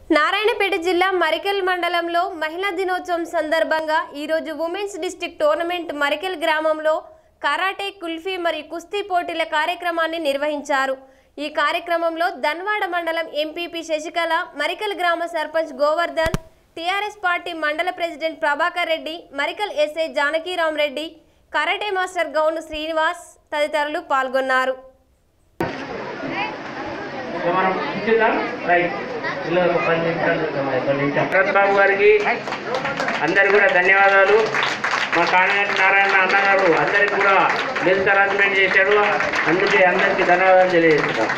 నారాయణపేట జిల్లా మరికెల్ మండలంలో మహిళా దినోత్సవం సందర్భంగా ఈరోజు ఉమెన్స్ డిస్టిక్ టోర్నమెంట్ మరికెల్ గ్రామంలో కరాటే కుల్ఫీ మరియు కుస్తీ పోటీల కార్యక్రమాన్ని నిర్వహించారు ఈ కార్యక్రమంలో దన్వాడ మండలం ఎంపీపీ శశికళ మరికల్ గ్రామ సర్పంచ్ గోవర్ధన్ టీఆర్ఎస్ పార్టీ మండల president Prabhakar Reddy Marikal SI Janakiram Reddy karate master గౌను శ్రీనివాస్ తదితరులు పాల్గొన్నారు ఇక మనం ఇచ్చేద్దాం రైట్ ఇలా ఒక పది నిమిషాలు చూద్దాం, పది నిమిషాలు. భరత్ బాబు గారికి అందరికి కూడా ధన్యవాదాలు మా కాణిగంటి నారాయణ అన్నగారు అందరికి కూడా మెల్స్ అరేంజ్మెంట్ చేశాడు అందుకే అందరికీ ధన్యవాదాలు తెలియజేస్తున్నాం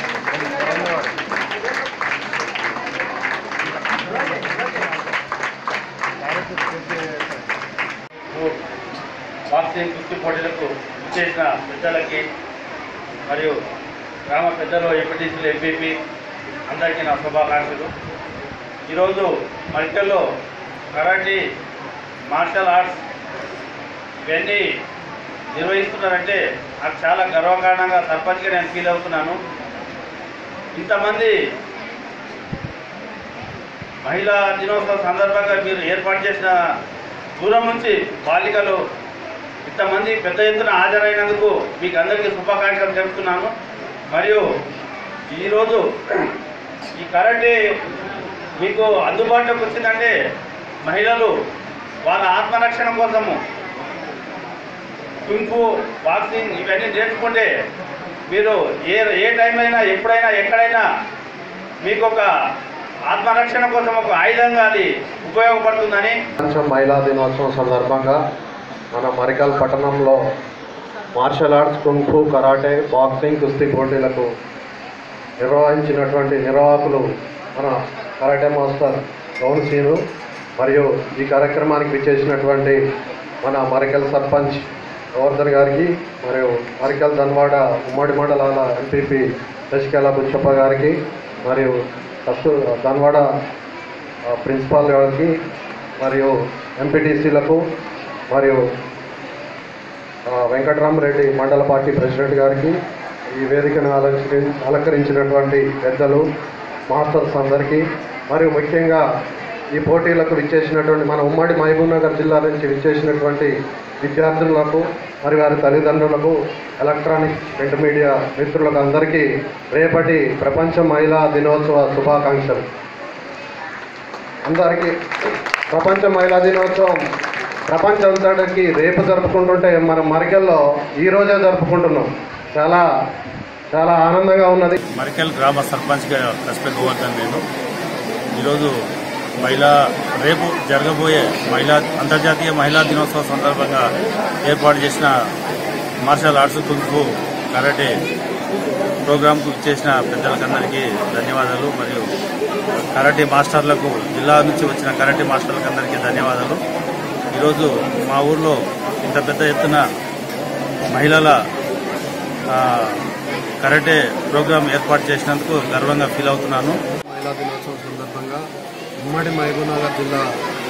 బాక్సింగ్ కుస్తీ పోటీలకు ఇచ్చేసిన పెద్దలకి మరియు గ్రామ పెద్దలు ఎంపీటీసీలు ఎంపీపీ అందరికీ నా శుభాకాంక్షలు ఈరోజు మల్టల్లో కరాటీ మార్షల్ ఆర్ట్స్ ఇవన్నీ నిర్వహిస్తున్నారంటే నాకు చాలా గర్వకారణంగా సర్పంచ్గా నేను ఫీల్ అవుతున్నాను ఇంతమంది మహిళా దినోత్సవం సందర్భంగా మీరు ఏర్పాటు చేసిన దూరం నుంచి బాలికలు ఇంతమంది పెద్ద ఎత్తున హాజరైనందుకు మీకు అందరికీ శుభాకాంక్షలు చెప్తున్నాను మరియు ఈరోజు ఈ కరాటే మీకు అందుబాటులోకి వచ్చిందంటే మహిళలు వాళ్ళ ఆత్మరక్షణ కోసము కుంకు బాక్సింగ్ ఇవన్నీ నేర్చుకుంటే మీరు ఏ ఏ టైం అయినా ఎప్పుడైనా ఎక్కడైనా మీకు ఒక ఆత్మరక్షణ కోసం ఒక ఆయుధంగా అది ఉపయోగపడుతుందని ప్రపంచ మహిళా దినోత్సవం సందర్భంగా మన మరికల్ పట్టణంలో martial arts kung fu karate boxing కుస్తీ పోటీలకు నిర్వహించినటువంటి నిర్వాహకులు మన కరాటే మాస్టర్ గౌన్ సీను మరియు ఈ కార్యక్రమానికి విచ్చేసినటువంటి మన మరికల్ సర్పంచ్ గోవర్ధన్ గారికి మరియు మరికల్ ధన్వాడ ఉమ్మడి మండలాల ఎంపీపీ శశికళ బుచ్చప్ప గారికి మరియు కస్తూ ధన్వాడ ఆ, ప్రిన్సిపాల్ గారికి మరియు ఎంపీటీసీలకు మరియు ఆ, వెంకటరామరెడ్డి మండల పార్టీ ప్రెసిడెంట్ గారికి ఈ వేదికను అలంకరి అలంకరించినటువంటి పెద్దలు మాస్టర్స్ అందరికీ మరియు ముఖ్యంగా ఈ పోటీలకు విచ్చేసినటువంటి మన ఉమ్మడి మహబూబ్ నగర్ జిల్లా నుంచి విచ్చేసినటువంటి విద్యార్థులకు మరి వారి తల్లిదండ్రులకు ఎలక్ట్రానిక్ ప్రింట్ మీడియా మిత్రులకు అందరికీ రేపటి ప్రపంచ మహిళా దినోత్సవ శుభాకాంక్షలు అందరికీ ప్రపంచ మహిళా దినోత్సవం ప్రపంచం అంతటికి రేపు జరుపుకుంటుంటే మనం మరికెల్లో ఈ రోజే జరుపుకుంటున్నాం చాలా చాలా ఆనందంగా ఉన్నది మరికెల్ గ్రామ సర్పంచ్గా కస్పెల్ గోవర్ధన్ నేను ఈరోజు మహిళా రేపు జరగబోయే మహిళా అంతర్జాతీయ మహిళా దినోత్సవం సందర్భంగా ఏర్పాటు చేసిన మార్షల్ ఆర్ట్స్ కుంఫు కరాటే ప్రోగ్రాంకు చేసిన పెద్దలకందరికీ ధన్యవాదాలు మరియు కరాటే మాస్టర్లకు జిల్లా నుంచి వచ్చిన కరాటే మాస్టర్లకు అందరికీ ధన్యవాదాలు ఈరోజు మా ఊర్లో ఇంత పెద్ద ఎత్తున మహిళల ఆ, కరాటే ప్రోగ్రాం ఏర్పాటు చేసినందుకు గర్వంగా ఫీల్ అవుతున్నాను మహిళా దినోత్సవం సందర్భంగా ఉమ్మడి మహబూబ్నగర్ జిల్లా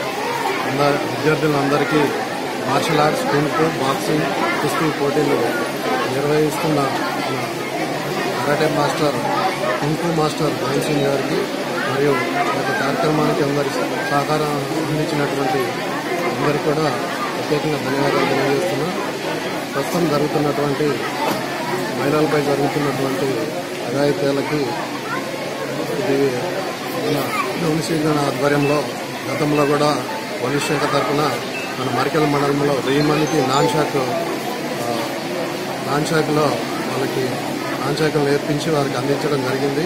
అందరి విద్యార్థులందరికీ మార్షల్ ఆర్ట్స్ కుంకు బాక్సింగ్ కుస్తీ పోటీలు నిర్వహిస్తున్న మన karate master kung fu master Govind Singh గారికి మరియు ఈ యొక్క కార్యక్రమానికి అందరి సహకారం అందించినటువంటి అందరికీ కూడా ప్రత్యేకంగా ధన్యవాదాలు తెలియజేస్తున్నా ప్రస్తుతం జరుగుతున్నటువంటి మహిళలపై జరుగుతున్నటువంటి అఘాయిత్యాలకి ఇది మన డోమిసీజన్ ఆధ్వర్యంలో గతంలో కూడా పోలీస్ శాఖ తరఫున మన మరికల్ మండలంలో వెయ్యి మందికి నాన్ షాక్ ఆ, నాన్ షాక్లో వాళ్ళకి నాన్ షాకులు నేర్పించి వారికి అందించడం జరిగింది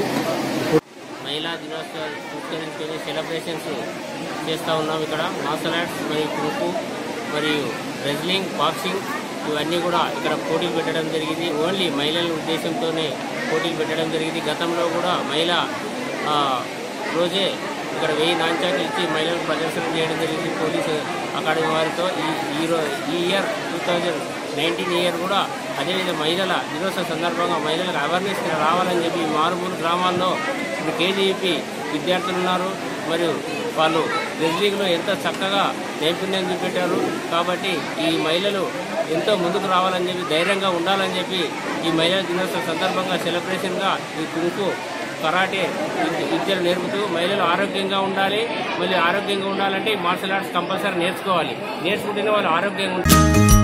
మహిళా దినోత్సవాలు పురస్కరించుకొని సెలబ్రేషన్స్ చేస్తూ ఉన్నాం ఇక్కడ మార్షల్ ఆర్ట్స్ మరియు ఖోఖో మరియు రెజ్లింగ్ బాక్సింగ్ ఇవన్నీ కూడా ఇక్కడ పోటీలు పెట్టడం జరిగింది ఓన్లీ మహిళల ఉద్దేశంతోనే పోటీలు పెట్టడం జరిగింది గతంలో కూడా మహిళ ఆ, రోజే ఇక్కడ వెయ్యి నాంచాకులు ఇచ్చి మహిళలకు ప్రదర్శన చేయడం జరిగింది పోలీసు అకాడమీ వారితో ఈ ఈ రో ఈ year two thousand nineteen year కూడా అదేవిధంగా మహిళల దినోత్సవ సందర్భంగా మహిళలకు అవేర్నెస్ రావాలని చెప్పి ఈ మారుమూల గ్రామాల్లో ఇప్పుడు కేజీఈపీ విద్యార్థులు ఉన్నారు మరియు వాళ్ళు రెజ్లింగ్లో ఎంత చక్కగా నైపుణ్యం చూపెట్టారు కాబట్టి ఈ మహిళలు ఎంతో ముందుకు రావాలని చెప్పి ధైర్యంగా ఉండాలని చెప్పి ఈ మహిళా దినోత్సవం సందర్భంగా సెలబ్రేషన్గా ఈ కుంకు కరాటే విద్య- విద్యలు నేర్పుతూ మహిళలు ఆరోగ్యంగా ఉండాలి మళ్ళీ ఆరోగ్యంగా ఉండాలంటే ఈ మార్షల్ ఆర్ట్స్ కంపల్సరీ నేర్చుకోవాలి నేర్చుకుంటేనే వాళ్ళు ఆరోగ్యంగా ఉంటారు